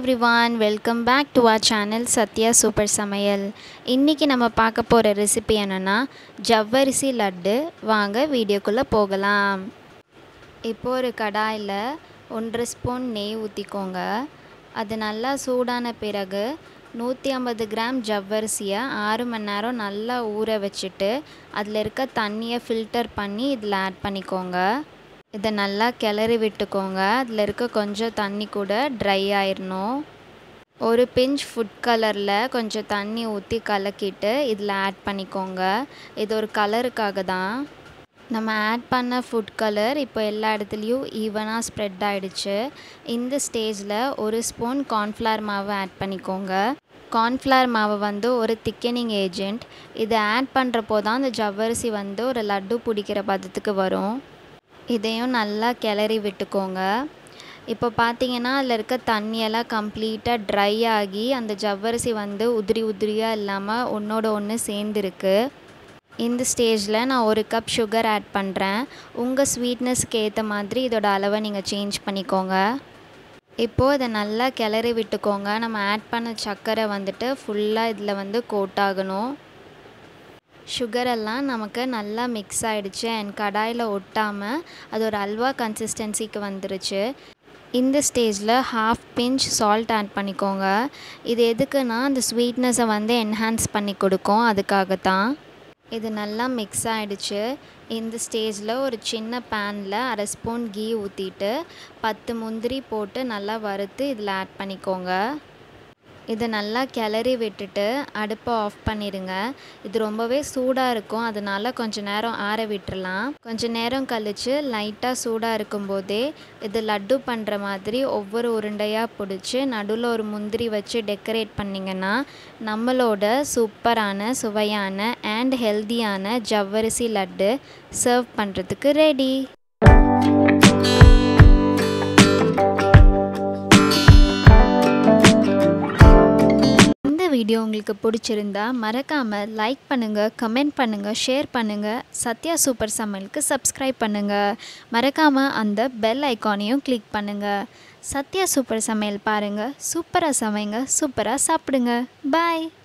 everyone welcome back to our channel Sathya super சமையல் இன்றைக்கி நம்ம பார்க்க போகிற ரெசிபி என்னென்னா ஜவ்வரிசி லட்டு வாங்க வீடியோக்குள்ளே போகலாம் இப்போ ஒரு கடாயில் ஒன்றரை ஸ்பூன் நெய் ஊற்றிக்கோங்க அது நல்லா சூடான பிறகு நூற்றி ஐம்பது கிராம் ஜவ்வரிசியை ஆறு மணி நேரம் நல்லா ஊற வச்சுட்டு அதில் இருக்க தண்ணியை ஃபில்டர் பண்ணி இதில் ஆட் பண்ணிக்கோங்க இதை நல்லா கிளறி விட்டுக்கோங்க அதில் இருக்க கொஞ்சம் தண்ணி கூட ட்ரை ஆயிடணும் ஒரு பிஞ்ச் ஃபுட் கலரில் கொஞ்சம் தண்ணி ஊற்றி கலக்கிட்டு இதில் ஆட் பண்ணிக்கோங்க இது ஒரு கலருக்காக தான் நம்ம ஆட் பண்ண ஃபுட் கலர் இப்போ எல்லா இடத்துலையும் ஈவனாக ஸ்ப்ரெட் ஆகிடுச்சு இந்த ஸ்டேஜில் ஒரு ஸ்பூன் கார்ன்ஃப்ளவர் மாவு ஆட் பண்ணிக்கோங்க கார்ன்ஃப்ளவர் மாவு வந்து ஒரு திக்கனிங் ஏஜெண்ட் இதை ஆட் பண்ணுறப்போ தான் அந்த ஜவ்வரிசி வந்து ஒரு லட்டு பிடிக்கிற பதத்துக்கு வரும் இதையும் நல்லா கிளறி விட்டுக்கோங்க இப்போ பார்த்தீங்கன்னா அதில் இருக்க தண்ணியெல்லாம் கம்ப்ளீட்டாக ட்ரை ஆகி அந்த ஜவ்வரிசி வந்து உதிரி உதிரியாக இல்லாமல் ஒன்றோட ஒன்று சேர்ந்துருக்கு இந்த ஸ்டேஜில் நான் ஒரு கப் சுகர் ஆட் பண்ணுறேன் உங்கள் ஸ்வீட்னஸ்க்கு ஏற்ற மாதிரி இதோட அளவை நீங்கள் சேஞ்ச் பண்ணிக்கோங்க இப்போது இதை நல்லா கிளறி விட்டுக்கோங்க நம்ம ஆட் பண்ண சர்க்கரை வந்துட்டு ஃபுல்லாக இதில் வந்து கோட் ஆகணும் சுகரெல்லாம் நமக்கு நல்லா மிக்ஸ் ஆகிடுச்சு அண்ட் கடாயில் ஒட்டாமல் அது ஒரு அல்வா கன்சிஸ்டன்சிக்கு வந்துருச்சு இந்த ஸ்டேஜில் ஹாஃப் பிஞ்ச் சால்ட் ஆட் பண்ணிக்கோங்க இது எதுக்குன்னா அந்த ஸ்வீட்னஸை வந்து என்ஹான்ஸ் பண்ணி கொடுக்கும் அதுக்காக தான் இது நல்லா மிக்ஸ் ஆகிடுச்சு இந்த ஸ்டேஜில் ஒரு சின்ன பேனில் அரை ஸ்பூன் கீ ஊற்றிட்டு பத்து முந்திரி போட்டு நல்லா வறுத்து இதில் ஆட் பண்ணிக்கோங்க இதை நல்லா கிளறி விட்டுட்டு அடுப்பை ஆஃப் பண்ணிடுங்க இது ரொம்பவே சூடாக இருக்கும் அதனால கொஞ்சம் நேரம் ஆற விட்டுறலாம் கொஞ்சம் நேரம் கழித்து லைட்டாக சூடாக இருக்கும்போதே இது லட்டு பண்ணுற மாதிரி ஒவ்வொரு உருண்டையாக பிடிச்சி நடுவில் ஒரு முந்திரி வச்சு டெக்கரேட் பண்ணிங்கன்னா நம்மளோட சூப்பரான சுவையான அண்ட் ஹெல்தியான ஜவ்வரிசி லட்டு சர்வ் பண்ணுறதுக்கு ரெடி இந்த வீடியோ உங்களுக்கு பிடிச்சிருந்தா மறக்காமல் லைக் பண்ணுங்கள் கமெண்ட் பண்ணுங்கள் ஷேர் பண்ணுங்கள் சத்யா சூப்பர் சமையலுக்கு சப்ஸ்கிரைப் பண்ணுங்கள் மறக்காமல் அந்த பெல் ஐக்கானையும் கிளிக் பண்ணுங்கள் சத்யா சூப்பர் சமையல் பாருங்கள் சூப்பராக சமைங்க சூப்பராக சாப்பிடுங்க பாய்